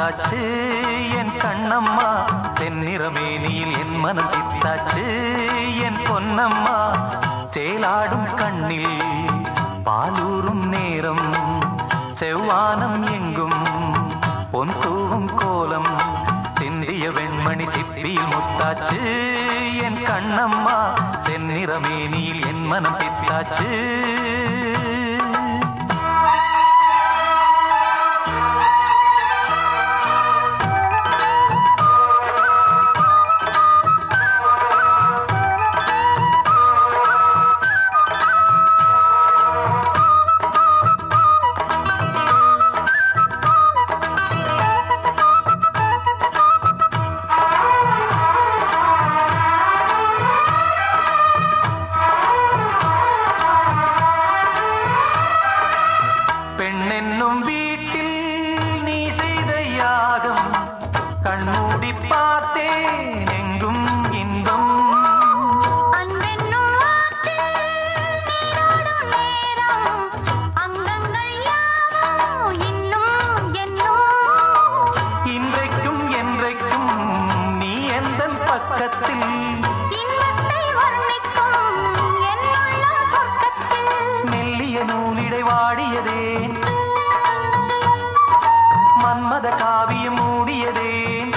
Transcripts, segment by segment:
முத்தாச்சு என் கண்ணம்மா தென்னிறமேனியில் என் மனம் பித்தாச்சு என் பொன்னம்மா சேலாடும் கண்ணில் பாலூரும் நேரம் செவ்வானம் எங்கும் பொன் தூவும் கோலம் சிந்திய வெண்மணி சிப்பியில் முத்தாச்சு என் கண்ணம்மா செந்நிறமேனியில் என் மனம் பித்தாச்சு பெண்ணென்னும் வீட்டில் நீ செய்த யாகம் கண்மூடி பார்த்தேன் எங்கும் இன்பம் அன்பென்னும் ஆற்றில் நீராடும் நேரம் அங்கங்கள் யாவும் இன்னும் என்னும் இன்றைக்கும் என்றைக்கும் நீ எந்த பக்கத்தில் இன்பத்தை வர்ணிக்கும் என்னுள்ளம் சொர்க்கத்தில் மெல்லிய நூலிடை வாடியதே மன்மத காவியம் மூடியதே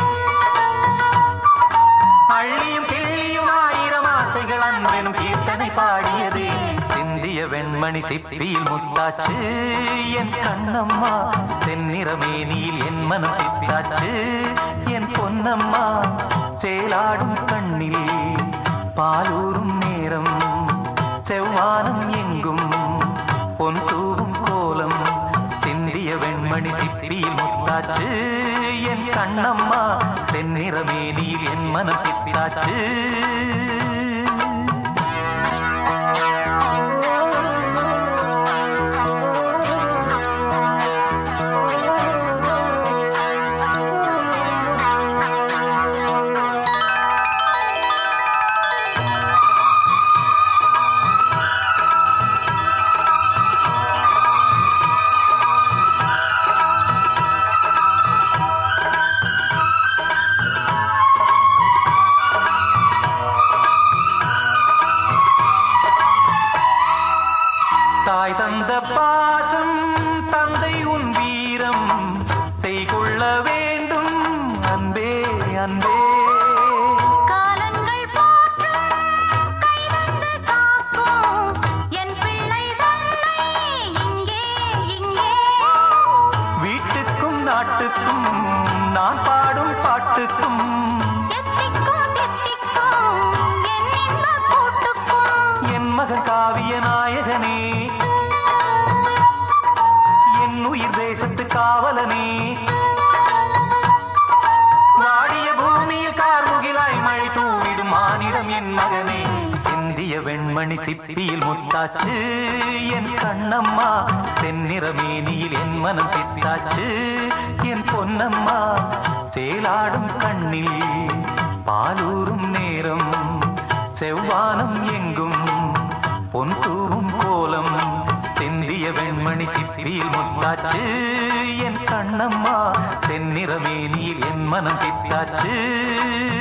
அள்ளியும் கிள்ளியும் ஆயிரம் ஆசைகள் அன்பெனும் கீர்த்தனை பாடியதே சிந்திய வெண்மணி சிப்பியில் முத்தாச்சு என் கண்ணம்மா தென்னிறமேனியில் என் மனம் பித்தாச்சு என் பொன்னம்மா சேலாடும் கண்ணில் பாலூரும் நேரம் செவ்வானம் எங்கும் பொன் தூவும் கோலம் சிந்திய வெண்மணி சிப்பியில் முத்தாச்சு என் கண்ணம்மா தென்னிறமேனியில் என் மனம் பித்தாச்சு தாய் தந்த பாசம் தந்தை உன் வீரம் செய்கொள்ள வேண்டும் அன்பே அன்பே காலங்கள் போற்றும் கைவந்து காக்கும் என் பிள்ளை தன்னை இங்கே இங்கே வீட்டுக்கும் நாட்டுக்கும் நான் பாடும் பாட்டுக்கும் எத்திக்கும் தித்திக்கும் என் இன்ப கூட்டுக்கும் என் மகன் காவிய நாயகனே என் உயிர் தேசத்து காவலனே வாடிய பூமியில் கார்முகிலாய் மழை தூவிடும் மானிடம் என் மகனே சிந்திய வெண்மணி சிப்பியில் முத்தாச்சு என் கண்ணம்மா தென்னிறமேனியில் என் மனம் பித்தாச்சு என் பொன்னம்மா சேலாடும் கண்ணில் பாலூரும் நேரம் செவ்வானம் எங்கும் பொன் தூவும் கோலம் சிந்திய வெண்மணி சிப்பியில் முத்தாச்சு என் கண்ணம்மா தென்னிறமேனியில் என் மனம் பித்தாச்சு